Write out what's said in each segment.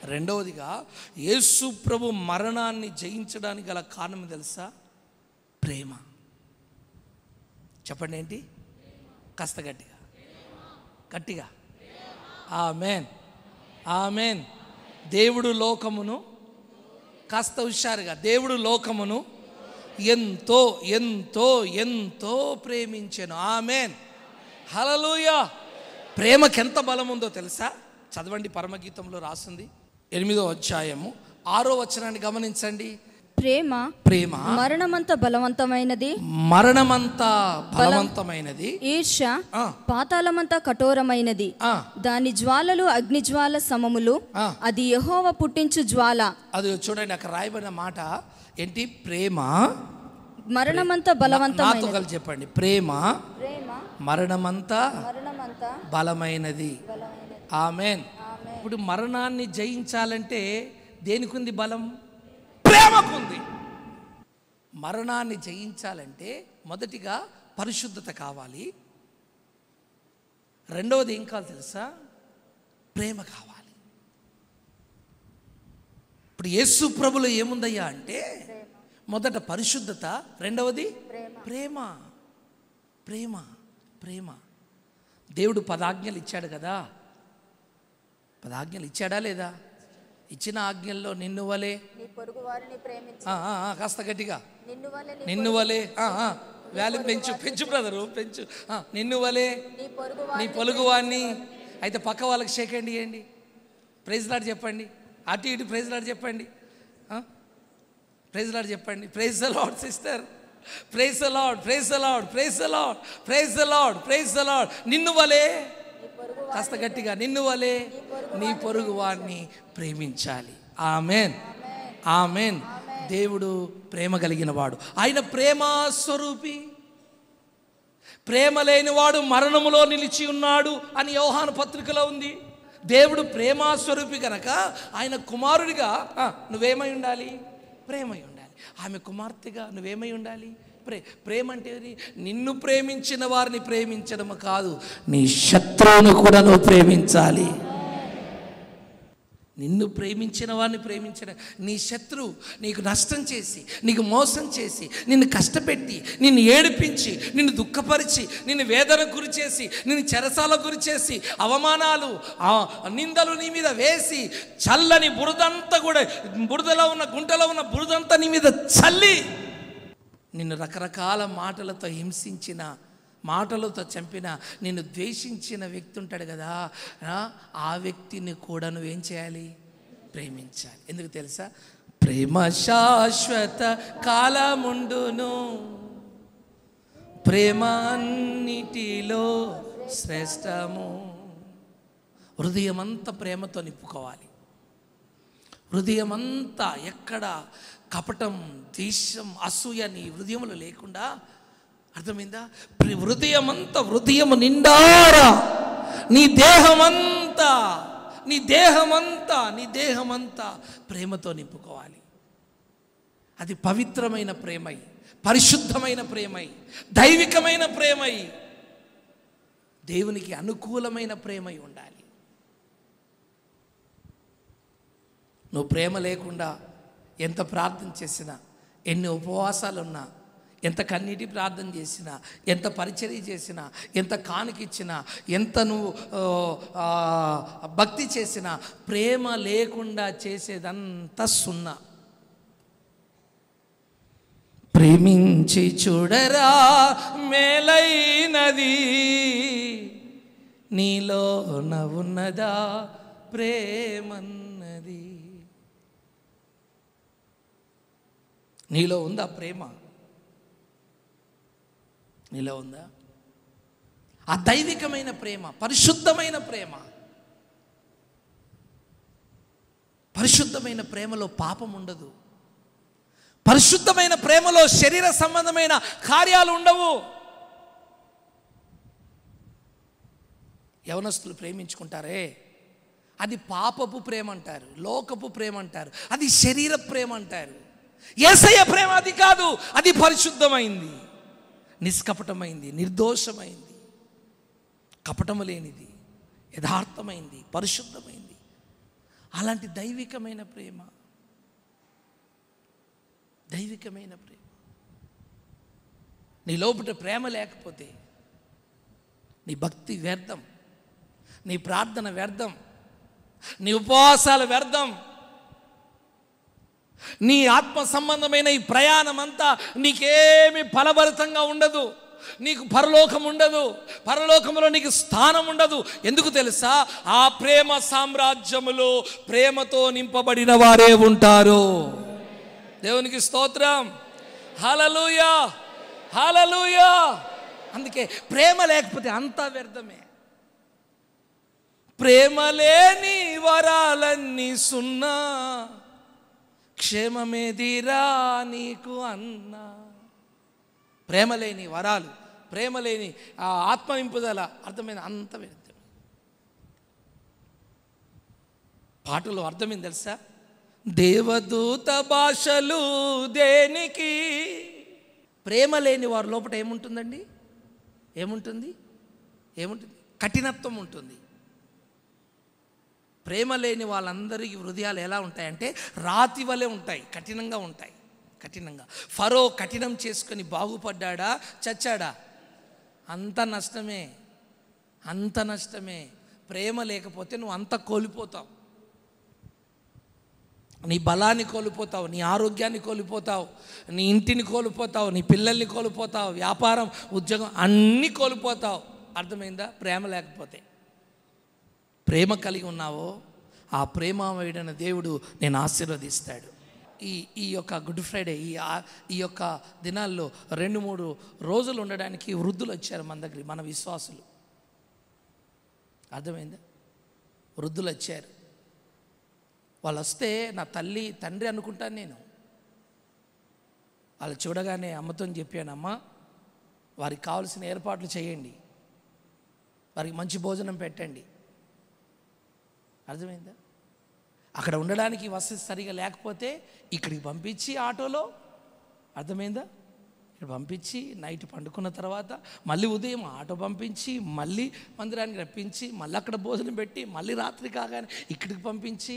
రెండవదిగా యేసు ప్రభు మరణాన్ని జయించడానికి గల కారణం తెలుసా ప్రేమ చెప్పండి ఏంటి కాస్త గట్టిగా గట్టిగా ఆమెన్ ఆమెన్ దేవుడు లోకమును కాస్త హుషారుగా దేవుడు లోకమును ఎంతో ఎంతో ఎంతో ప్రేమించాను ఆమెన్ హలలుయ ప్రేమకి ఎంత బలం ఉందో తెలుసా చదవండి పరమగీతంలో రాసింది ఎనిమిదో అధ్యాయము ఆరో వచనాన్ని గమనించండి ప్రేమ ప్రేమ మరణమంత బలవంతమైనది మరణమంతా బలవంతమైనది ఈర్ష ఆ. పాతాళమంత కఠోరమైనది ఆ, దాని జ్వాలలు అగ్నిజ్వాల సమములు ఆ. అది యెహోవా పుట్టించు జ్వాల అది చూడండి అక్కడ రాయబడిన మాట ఏంటి ప్రేమ మరణమంత నాతో బలవంతమైనది కలిసి చెప్పండి ప్రేమ ప్రేమ మరణమంతా మరణమంత బలమైనది బలమైనది ఆమెన్ ఇప్పుడు మరణాన్ని జయించాలంటే దేనికి ఉంది బలం ప్రేమకుంది మరణాన్ని జయించాలంటే మొదటిగా పరిశుద్ధత కావాలి రెండవది ఏం కావాలి తెలుసా ప్రేమ కావాలి ఇప్పుడు యేసు ప్రభులో ఏముందయ్యా అంటే మొదట పరిశుద్ధత రెండవది ప్రేమ ప్రేమ ప్రేమ దేవుడు పదాజ్ఞలు ఇచ్చాడు కదా పదాజ్ఞలు ఇచ్చాడా లేదా ఇచ్చిన ఆజ్ఞల్లో నిన్ను వలే నీ పొరుగు వారిని ప్రేమించు ఆ, ఆ, ఆ, కాస్త గట్టిగా నిన్ను వలె నిన్ను వలే ఆ, ఆ, వాల్యూమ్ పెంచు పెంచు బ్రదరు పెంచు ఆ, నిన్ను వలే నీ పొరుగు నీ పొలుగు వాడిని అయితే పక్క వాళ్ళకి షేక్ హ్యాండ్ ఇవ్వండి ప్రైజ్ లాడ్ చెప్పండి అటు ఇటు ప్రైజ్ లాడ్ చెప్పండి ఆ? ప్రైజ్ లాడ్ చెప్పండి praise the Lord sister praise the Lord praise the Lord praise the Lord praise the Lord praise the Lord నిన్ను వలే కాస్త గట్టిగా నిన్ను వలే నీ పొరుగు వాడిని ప్రేమించాలి ఆమెన్ ఆమెన్ దేవుడు ప్రేమ కలిగిన వాడు ఆయన ప్రేమ స్వరూపి ప్రేమ లేనివాడు మరణములో నిలిచి ఉన్నాడు అని యోహాను పత్రికలో ఉంది దేవుడు ప్రేమాస్వరూపి కనుక ఆయన కుమారుడిగా ఆ, నువ్వేమై ఉండాలి ప్రేమై ఉండాలి ఆమె కుమార్తెగా నువ్వేమై ఉండాలి ప్రే ప్రేమ అంటే ఏది? నిన్ను ప్రేమించిన వారిని ప్రేమించడం కాదు నీ శత్రువును కూడా నువ్వు ప్రేమించాలి నిన్ను ప్రేమించిన వారిని ప్రేమించిన నీ శత్రువు నీకు నష్టం చేసి నీకు మోసం చేసి నిన్ను కష్టపెట్టి నిన్ను ఏడిపించి నిన్ను దుఃఖపరిచి నిన్ను వేదన గురి చేసి నిన్ను చెరసాల గురి చేసి అవమానాలు ఆ నిందలు నీ మీద వేసి చల్లని బురదంతా కూడా బురదలో ఉన్న గుంటలో ఉన్న బురదంతా నీ మీద చల్లి నిన్ను రకరకాల మాటలతో హింసించిన మాటలతో చంపిన నిన్ను ద్వేషించిన వ్యక్తి ఉంటాడు కదా ఆ, ఆ వ్యక్తిని కూడా నువ్వేం చేయాలి ప్రేమించాలి ఎందుకు తెలుసా ప్రేమ శాశ్వత కాలముండును ప్రేమ అన్నిటిలో శ్రేష్టము హృదయమంతా ప్రేమతో నింపుకోవాలి హృదయమంతా ఎక్కడ కపటం ద్వేషం అసూయ నీ హృదయంలో లేకుండా అర్థమైందా ప్రి- హృదయమంతా హృదయము నిండారా నీ దేహమంతా నీ దేహమంతా నీ దేహమంతా ప్రేమతో నింపుకోవాలి అది పవిత్రమైన ప్రేమై పరిశుద్ధమైన ప్రేమై దైవికమైన ప్రేమై దేవునికి అనుకూలమైన ప్రేమై ఉండాలి నువ్వు ప్రేమ లేకుండా ఎంత ప్రార్థన చేసినా ఎన్ని ఉపవాసాలున్నా ఎంత కన్నీటి ప్రార్థన చేసినా ఎంత పరిచర్య చేసినా ఎంత కానుకిచ్చినా ఎంత నువ్వు ఆ, ఆ, భక్తి చేసినా ప్రేమ లేకుండా చేసేదంతా సున్నా ప్రేమించి చూడరా మేలైనది నీలో ఉన్నదా ప్రేమన్నది నీలో ఉందా ప్రేమ నీలో ఉందా ఆ దైవికమైన ప్రేమ పరిశుద్ధమైన ప్రేమ పరిశుద్ధమైన ప్రేమలో పాపం ఉండదు పరిశుద్ధమైన ప్రేమలో శరీర సంబంధమైన కార్యాలు ఉండవు యవనస్తులు ప్రేమించుకుంటారే అది పాపపు ప్రేమ అంటారు లోకపు ప్రేమ అంటారు అది శరీర ప్రేమ అంటారు ఏసయ్య ప్రేమ అది కాదు అది పరిశుద్ధమైంది నిష్కపటమైంది నిర్దోషమైంది కపటము లేనిది యథార్థమైంది పరిశుద్ధమైంది అలాంటి దైవికమైన ప్రేమ దైవికమైన ప్రేమ నీ లోపల ప్రేమ లేకపోతే నీ భక్తి వ్యర్థం నీ ప్రార్థన వ్యర్థం నీ ఉపవాసాలు వ్యర్థం నీ ఆత్మ సంబంధమైన ఈ ప్రయాణం అంతా నీకేమి ఫలభరితంగా ఉండదు నీకు పరలోకం ఉండదు పరలోకంలో నీకు స్థానం ఉండదు ఎందుకు తెలుసా ఆ ప్రేమ సామ్రాజ్యములో ప్రేమతో నింపబడిన వారే ఉంటారు దేవునికి స్తోత్రం హలలుయా హలలుయా అందుకే ప్రేమ లేకపోతే అంతా వ్యర్థమే ప్రేమ లేని వరాలన్నీ సున్నా క్షేమమేదిరా నీకు అన్నా ప్రేమ లేని వరాలు ప్రేమ లేని ఆ ఆత్మ నింపుదల అర్థమైన అంత వ్యర్థం పాటలో అర్థమైంది తెలుసా దేవదూత భాషలు దేనికి ప్రేమ లేని వారి లోపల ఏముంటుందండి ఏముంటుంది ఏముంటుంది కఠినత్వం ఉంటుంది ప్రేమ లేని వాళ్ళందరికీ హృదయాలు ఎలా ఉంటాయంటే రాతి వలె ఉంటాయి కఠినంగా ఉంటాయి కఠినంగా ఫరో కఠినం చేసుకొని బాగుపడ్డాడా చచ్చాడా అంత నష్టమే అంత నష్టమే ప్రేమ లేకపోతే నువ్వు అంత కోల్పోతావు నీ బలాన్ని కోల్పోతావు నీ ఆరోగ్యాన్ని కోల్పోతావు నీ ఇంటిని కోల్పోతావు నీ పిల్లల్ని కోల్పోతావు వ్యాపారం ఉద్యోగం అన్నీ కోల్పోతావు అర్థమైందా ప్రేమ లేకపోతే ప్రేమ కలిగి ఉన్నావో ఆ ప్రేమమయుడైన దేవుడు నేను ఆశీర్వదిస్తాడు ఈ ఈ యొక్క గుడ్ ఫ్రైడే ఈ ఆ- ఈ యొక్క దినాల్లో రెండు మూడు రోజులు ఉండడానికి వృద్ధులు వచ్చారు మన దగ్గర మన విశ్వాసులు అర్థమైందా వృద్ధులు వచ్చారు వాళ్ళు వస్తే నా తల్లి తండ్రి అనుకుంటాను నేను వాళ్ళు చూడగానే అమ్మతో చెప్పానమ్మా వారికి కావాల్సిన ఏర్పాట్లు చేయండి వారికి మంచి భోజనం పెట్టండి అర్థమైందా అక్కడ ఉండడానికి వసతి సరిగా లేకపోతే ఇక్కడికి పంపించి ఆటోలో అర్థమైందా ఇక్కడ పంపించి నైట్ పండుకున్న తర్వాత మళ్ళీ ఉదయం ఆటో పంపించి మళ్ళీ మందిరానికి రప్పించి మళ్ళీ అక్కడ భోజనం పెట్టి మళ్ళీ రాత్రి కాగానే ఇక్కడికి పంపించి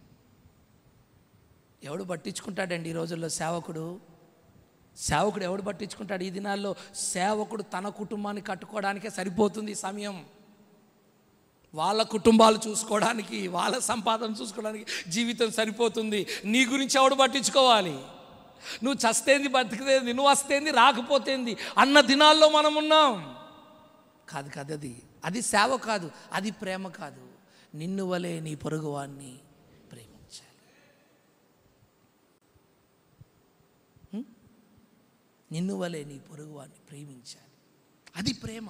ఎవడు పట్టించుకుంటాడండి ఈ రోజుల్లో సేవకుడు సేవకుడు ఎవడు పట్టించుకుంటాడు ఈ దినాల్లో సేవకుడు తన కుటుంబాన్ని కట్టుకోవడానికే సరిపోతుంది ఈ సమయం వాళ్ళ కుటుంబాలు చూసుకోవడానికి వాళ్ళ సంపాదన చూసుకోవడానికి జీవితం సరిపోతుంది నీ గురించి ఎవడు పట్టించుకోవాలి నువ్వు చస్తేంది బతికితేంది నువ్వు వస్తేంది రాకపోతేంది అన్న దినాల్లో మనం ఉన్నాం కాదు కాదు అది అది సేవ కాదు అది ప్రేమ కాదు నిన్ను వలే నీ పొరుగువాన్ని ప్రేమించాలి హ్మ్? నిన్ను వలే నీ పొరుగువాన్ని ప్రేమించాలి అది ప్రేమ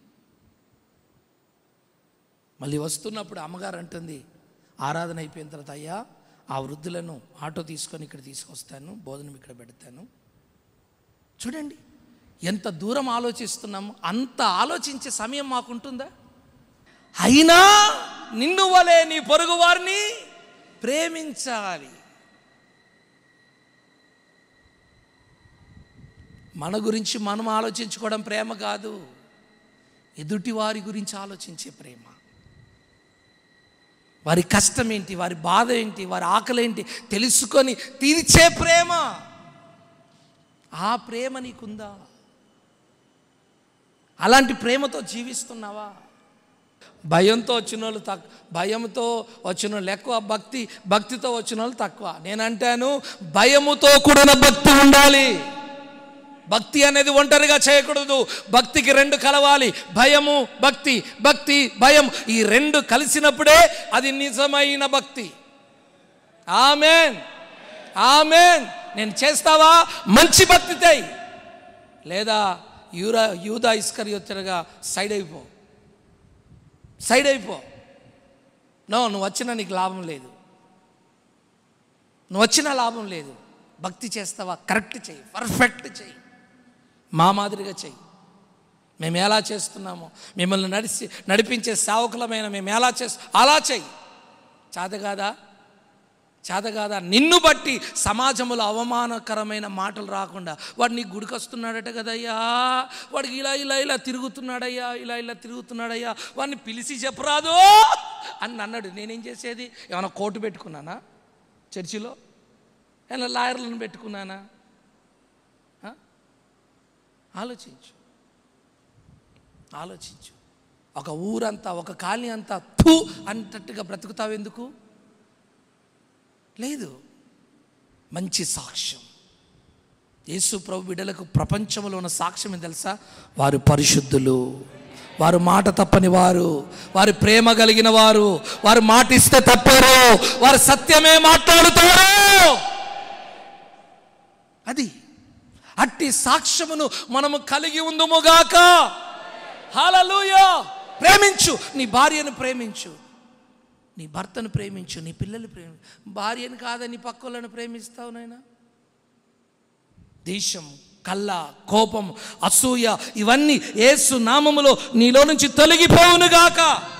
మళ్ళీ వస్తున్నప్పుడు అమ్మగారు అంటుంది ఆరాధన అయిపోయిన తర్వాత అయ్యా ఆ వృద్ధులను ఆటో తీసుకొని ఇక్కడ తీసుకొస్తాను భోజనం ఇక్కడ పెడతాను చూడండి ఎంత దూరం ఆలోచిస్తున్నాము అంత ఆలోచించే సమయం మాకుంటుందా అయినా నిన్ను వలే నీ పొరుగు వారిని ప్రేమించాలి మన గురించి మనం ఆలోచించుకోవడం ప్రేమ కాదు ఎదుటి వారి గురించి ఆలోచించే ప్రేమ వారి కష్టం ఏంటి వారి బాధ ఏంటి వారి ఆకలి ఏంటి తెలుసుకొని తీర్చే ప్రేమ ఆ ప్రేమ నీకుందా అలాంటి ప్రేమతో జీవిస్తున్నావా భయంతో వచ్చిన వాళ్ళు తక్కువ భయంతో వచ్చిన వాళ్ళు ఎక్కువ భక్తి భక్తితో వచ్చిన వాళ్ళు తక్కువ నేనంటాను భయముతో కూడిన భక్తి ఉండాలి భక్తి అనేది ఒంటరిగా చేయకూడదు భక్తికి రెండు కలవాలి భయము భక్తి భక్తి భయం ఈ రెండు కలిసినప్పుడే అది నిజమైన భక్తి ఆమెన్ ఆమెన్ నేను చేస్తావా మంచి భక్తి తెయ్ లేదా యూరా యూదా ఇస్కరియోత్తరగా సైడ్ అయిపో సైడ్ అయిపో నో నువ్వు వచ్చినా నీకు లాభం లేదు నువ్వు వచ్చినా లాభం లేదు భక్తి చేస్తావా కరెక్ట్ చెయ్యి పర్ఫెక్ట్ చెయ్యి మా మాదిరిగా చెయ్యి మేము ఎలా చేస్తున్నామో మిమ్మల్ని నడిచి నడిపించే సేవకులమైన మేము ఎలా చేస్తాం అలా చెయ్యి చేత కాదా చేత కాదా నిన్ను బట్టి సమాజంలో అవమానకరమైన మాటలు రాకుండా వాడు నీ గుడికి వస్తున్నాడట కదయ్యా వాడికి ఇలా ఇలా ఇలా తిరుగుతున్నాడయ్యా ఇలా ఇలా తిరుగుతున్నాడయ్యా వాడిని పిలిచి చెప్పరాదు అని అన్నాడు నేనేం చేసేది ఏమైనా కోటు పెట్టుకున్నానా చర్చిలో ఏమైనా లాయర్లను పెట్టుకున్నానా ఆ? ఆలోచించు ఆలోచించు ఒక ఊరంతా ఒక కాలనీ అంతా థూ అంటట్టుగా బ్రతుకుతావు ఎందుకు లేదు మంచి సాక్ష్యం యేసు ప్రభు బిడ్డలకు ప్రపంచంలో ఉన్న సాక్ష్యం ఏం తెలుసా వారు పరిశుద్ధులు వారు మాట తప్పని వారు వారు ప్రేమ కలిగిన వారు వారు మాట ఇస్తే తప్పరు వారు సత్యమే మాట్లాడుతారు అది అట్టి సాక్ష్యమును మనము కలిగి ఉందుముగాక హల్లెలూయా ప్రేమించు నీ భార్యను ప్రేమించు నీ భర్తను ప్రేమించు నీ పిల్లలు ప్రేమి భార్యను కాదని పక్కలను ప్రేమిస్తావు నాయనా దేశం కళ్ళ కోపం అసూయ ఇవన్నీ ఏసు నామములో నీలో నుంచి తొలగిపోవునుగాక